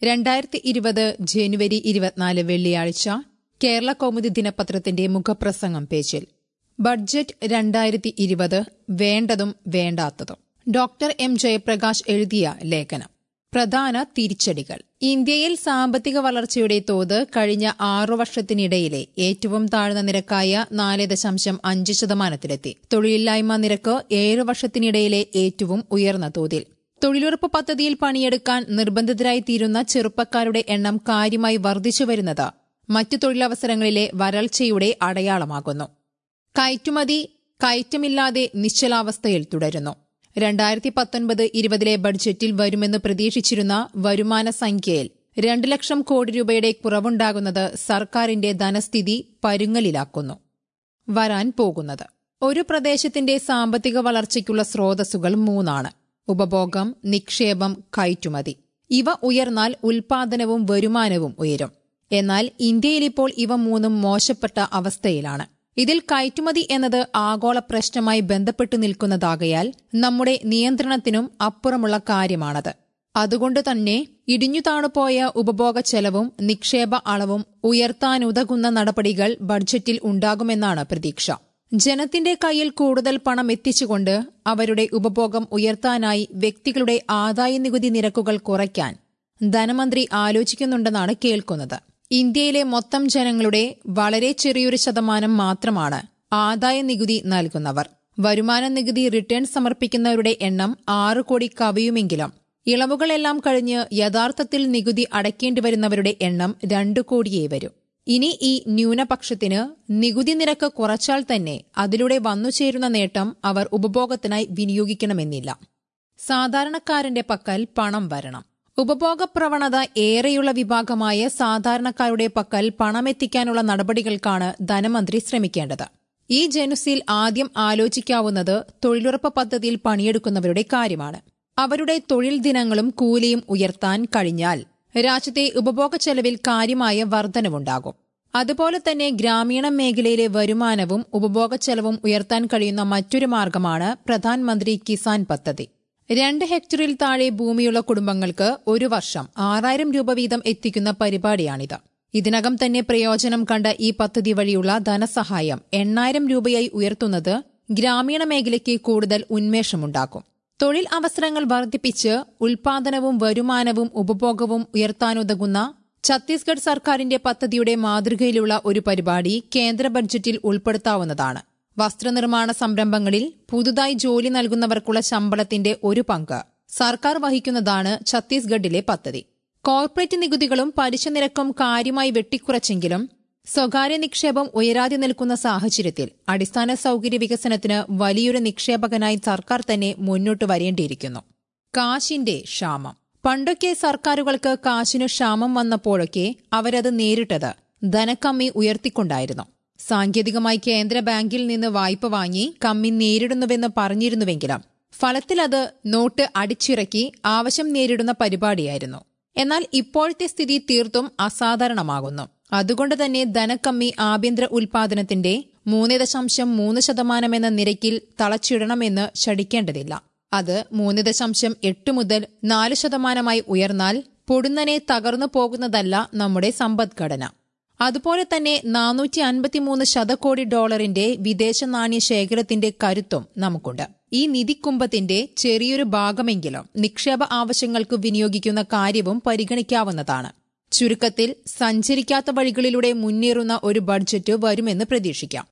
രണ്ടായിരത്തി ഇരുപത് ജനുവരി ഇരുപത്തിനാല് വെള്ളിയാഴ്ച കേരള കൗമുദി ദിനപത്രത്തിന്റെ മുഖപ്രസംഗം പേജിൽ ബഡ്ജറ്റ് രണ്ടായിരത്തി ഇരുപത് വേണ്ടതും വേണ്ടാത്തതും ഡോക്ടർ എം ജയപ്രകാശ് എഴുതിയ ലേഖനം പ്രധാന തിരിച്ചടികൾ ഇന്ത്യയിൽ സാമ്പത്തിക വളർച്ചയുടെ തോത് കഴിഞ്ഞ ആറു വർഷത്തിനിടയിലെ ഏറ്റവും താഴ്ന്ന നിരക്കായ നാല് ദശാംശം അഞ്ച് ശതമാനത്തിലെത്തി തൊഴിലില്ലായ്മ നിരക്ക് ഏഴ് വർഷത്തിനിടയിലെ ഏറ്റവും ഉയർന്ന തോതിൽ തൊഴിലുറപ്പ് പദ്ധതിയിൽ പണിയെടുക്കാൻ നിർബന്ധിതരായി തീരുന്ന ചെറുപ്പക്കാരുടെ എണ്ണം കാര്യമായി വർദ്ധിച്ചു വരുന്നത് മറ്റു തൊഴിലവസരങ്ങളിലെ വരൾച്ചയുടെ അടയാളമാകുന്നു കയറ്റുമതി കയറ്റമില്ലാതെ നിശ്ചലാവസ്ഥയിൽ തുടരുന്നു രണ്ടായിരത്തി പത്തൊൻപത് ഇരുപതിലെ ബഡ്ജറ്റിൽ വരുമെന്ന് പ്രതീക്ഷിച്ചിരുന്ന വരുമാന സംഖ്യയിൽ രണ്ട് ലക്ഷം കോടി രൂപയുടെ കുറവുണ്ടാകുന്നത് സർക്കാരിന്റെ ധനസ്ഥിതി പരുങ്ങലിലാക്കുന്നു വരാൻ പോകുന്നത് ഒരു പ്രദേശത്തിന്റെ സാമ്പത്തിക വളർച്ചയ്ക്കുള്ള സ്രോതസ്സുകൾ മൂന്നാണ് ഉപഭോഗം നിക്ഷേപം കയറ്റുമതി ഇവ ഉയർന്നാൽ ഉൽപാദനവും വരുമാനവും ഉയരും എന്നാൽ ഇന്ത്യയിലിപ്പോൾ ഇവ മൂന്നും മോശപ്പെട്ട അവസ്ഥയിലാണ് ഇതിൽ കയറ്റുമതി എന്നത് ആഗോള പ്രശ്നമായി ബന്ധപ്പെട്ടു നിൽക്കുന്നതാകയാൽ നമ്മുടെ നിയന്ത്രണത്തിനും അപ്പുറമുള്ള കാര്യമാണത് അതുകൊണ്ട് തന്നെ ഇടിഞ്ഞു താണുപോയ ഉപഭോഗ ചെലവും നിക്ഷേപ അളവും ഉയർത്താനുതകുന്ന നടപടികൾ ബഡ്ജറ്റിൽ ഉണ്ടാകുമെന്നാണ് പ്രതീക്ഷ ജനത്തിന്റെ കയ്യിൽ കൂടുതൽ പണം എത്തിച്ചുകൊണ്ട് അവരുടെ ഉപഭോഗം ഉയർത്താനായി വ്യക്തികളുടെ ആദായ നികുതി നിരക്കുകൾ കുറയ്ക്കാൻ ധനമന്ത്രി ആലോചിക്കുന്നുണ്ടെന്നാണ് കേൾക്കുന്നത് ഇന്ത്യയിലെ മൊത്തം ജനങ്ങളുടെ വളരെ ചെറിയൊരു ശതമാനം മാത്രമാണ് ആദായ നികുതി നൽകുന്നവർ വരുമാന നികുതി റിട്ടേൺ സമർപ്പിക്കുന്നവരുടെ എണ്ണം ആറ് കോടി കവിയുമെങ്കിലും ഇളവുകളെല്ലാം കഴിഞ്ഞ് യഥാർത്ഥത്തിൽ നികുതി അടയ്ക്കേണ്ടി വരുന്നവരുടെ എണ്ണം രണ്ടു കോടിയേ വരും ഇനി ഈ ന്യൂനപക്ഷത്തിന് നികുതി നിരക്ക് കുറച്ചാൽ തന്നെ അതിലൂടെ വന്നുചേരുന്ന നേട്ടം അവർ ഉപഭോഗത്തിനായി വിനിയോഗിക്കണമെന്നില്ല സാധാരണക്കാരന്റെ പക്കൽ പണം വരണം ഉപഭോഗ പ്രവണത ഏറെയുള്ള വിഭാഗമായ സാധാരണക്കാരുടെ പക്കൽ പണമെത്തിക്കാനുള്ള നടപടികൾക്കാണ് ധനമന്ത്രി ശ്രമിക്കേണ്ടത് ഈ ജനുസിൽ ആദ്യം ആലോചിക്കാവുന്നത് തൊഴിലുറപ്പ് പദ്ധതിയിൽ പണിയെടുക്കുന്നവരുടെ കാര്യമാണ് അവരുടെ തൊഴിൽ ദിനങ്ങളും കൂലിയും ഉയർത്താൻ കഴിഞ്ഞാൽ രാജ്യത്തെ ഉപഭോഗ ചെലവിൽ കാര്യമായ വർധനവുണ്ടാകും അതുപോലെ തന്നെ ഗ്രാമീണ മേഖലയിലെ വരുമാനവും ഉപഭോഗ ചെലവും ഉയർത്താൻ കഴിയുന്ന മറ്റൊരു മാർഗമാണ് പ്രധാനമന്ത്രി കിസാൻ പദ്ധതി രണ്ട് ഹെക്ടറിൽ താഴെ ഭൂമിയുള്ള കുടുംബങ്ങൾക്ക് ഒരു വർഷം ആറായിരം രൂപ വീതം എത്തിക്കുന്ന പരിപാടിയാണിത് ഇതിനകം തന്നെ പ്രയോജനം കണ്ട ഈ പദ്ധതി വഴിയുള്ള ധനസഹായം എണ്ണായിരം രൂപയായി ഉയർത്തുന്നത് ഗ്രാമീണ മേഖലയ്ക്ക് കൂടുതൽ ഉന്മേഷമുണ്ടാക്കും തൊഴിൽ അവസരങ്ങൾ വർദ്ധിപ്പിച്ച് ഉൽപാദനവും വരുമാനവും ഉപഭോഗവും ഉയർത്താനുതകുന്ന ഛത്തീസ്ഗഡ് സർക്കാരിന്റെ പദ്ധതിയുടെ മാതൃകയിലുള്ള ഒരു പരിപാടി കേന്ദ്ര ബഡ്ജറ്റിൽ ഉൾപ്പെടുത്താവുന്നതാണ് വസ്ത്രനിർമ്മാണ സംരംഭങ്ങളിൽ പുതുതായി ജോലി നൽകുന്നവർക്കുള്ള ശമ്പളത്തിന്റെ ഒരു പങ്ക് സർക്കാർ വഹിക്കുന്നതാണ് ഛത്തീസ്ഗഡിലെ പദ്ധതി കോർപ്പറേറ്റ് നികുതികളും പലിശ നിരക്കും കാര്യമായി വെട്ടിക്കുറച്ചെങ്കിലും സ്വകാര്യ നിക്ഷേപം ഉയരാതെ നിൽക്കുന്ന സാഹചര്യത്തിൽ അടിസ്ഥാന സൌകര്യ വികസനത്തിന് വലിയൊരു നിക്ഷേപകനായി സർക്കാർ തന്നെ മുന്നോട്ട് വരേണ്ടിയിരിക്കുന്നു കാശിന്റെ ക്ഷാമം പണ്ടൊക്കെ സർക്കാരുകൾക്ക് കാശിന് ക്ഷാമം വന്നപ്പോഴൊക്കെ അവരത് നേരിട്ടത് ധനക്കമ്മി ഉയർത്തിക്കൊണ്ടായിരുന്നു സാങ്കേതികമായി കേന്ദ്ര ബാങ്കിൽ നിന്ന് വായ്പ വാങ്ങി കമ്മി നേരിടുന്നുവെന്ന് പറഞ്ഞിരുന്നുവെങ്കിലും ഫലത്തിൽ അത് നോട്ട് അടിച്ചിറക്കി ആവശ്യം നേരിടുന്ന പരിപാടിയായിരുന്നു എന്നാൽ ഇപ്പോഴത്തെ സ്ഥിതി തീർത്തും അസാധാരണമാകുന്നു അതുകൊണ്ട് തന്നെ ധനക്കമ്മി ആഭ്യന്തര ഉൽപാദനത്തിന്റെ മൂന്ന് ദശാംശം മൂന്ന് ശതമാനമെന്ന നിരക്കിൽ തളച്ചിടണമെന്ന് ശടിക്കേണ്ടതില്ല അത് മൂന്ന് ദശാംശം എട്ട് മുതൽ നാല് ശതമാനമായി ഉയർന്നാൽ പൊടുന്നനെ തകർന്നു പോകുന്നതല്ല നമ്മുടെ സമ്പദ്ഘടന അതുപോലെ തന്നെ നാനൂറ്റി അൻപത്തിമൂന്ന് ശതകോടി ഡോളറിന്റെ വിദേശ നാണ്യ ശേഖരത്തിന്റെ കരുത്തും നമുക്കുണ്ട് ഈ നിധിക്കുംഭത്തിന്റെ ചെറിയൊരു ഭാഗമെങ്കിലും നിക്ഷേപ ആവശ്യങ്ങൾക്ക് വിനിയോഗിക്കുന്ന കാര്യവും പരിഗണിക്കാവുന്നതാണ് ചുരുക്കത്തിൽ സഞ്ചരിക്കാത്ത വഴികളിലൂടെ മുന്നേറുന്ന ഒരു ബഡ്ജറ്റ് വരുമെന്ന് പ്രതീക്ഷിക്കാം